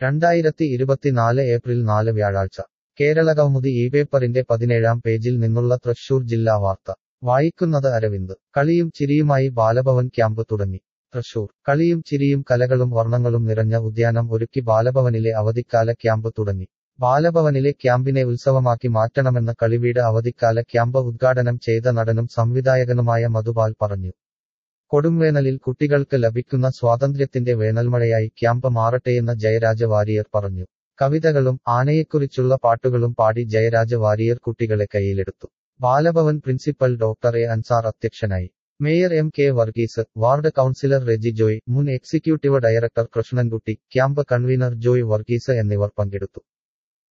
രണ്ടായിരത്തി ഇരുപത്തിനാല് ഏപ്രിൽ നാല് വ്യാഴാഴ്ച കേരളകൗമുദി ഈ പേപ്പറിന്റെ പതിനേഴാം പേജിൽ നിന്നുള്ള തൃശൂർ ജില്ലാ വാർത്ത വായിക്കുന്നത് അരവിന്ദ് കളിയും ചിരിയുമായി ബാലഭവൻ ക്യാമ്പ് തുടങ്ങി തൃശൂർ കളിയും ചിരിയും കലകളും വർണ്ണങ്ങളും നിറഞ്ഞ ഉദ്യാനം ഒരുക്കി ബാലഭവനിലെ അവധിക്കാല ക്യാമ്പ് തുടങ്ങി ബാലഭവനിലെ ക്യാമ്പിനെ ഉത്സവമാക്കി മാറ്റണമെന്ന് കളിവീട് അവധിക്കാല ക്യാമ്പ് ഉദ്ഘാടനം ചെയ്ത നടനും സംവിധായകനുമായ മധുപാൽ പറഞ്ഞു കൊടുംവേനലിൽ കുട്ടികൾക്ക് ലഭിക്കുന്ന സ്വാതന്ത്ര്യത്തിന്റെ വേനൽമഴയായി ക്യാമ്പ് മാറട്ടെയെന്ന് ജയരാജ വാരിയർ പറഞ്ഞു കവിതകളും ആനയെക്കുറിച്ചുള്ള പാട്ടുകളും പാടി ജയരാജ വാരിയർ കുട്ടികളെ കയ്യിലെടുത്തു Balabhavan principal doctor A Ansar അധ്യക്ഷനായി mayor M K Varghese ward councillor Reji Joy മുൻ executive director Krishnankutty camp convener Joy Varghese എന്നിവർ പങ്കെടുത്തു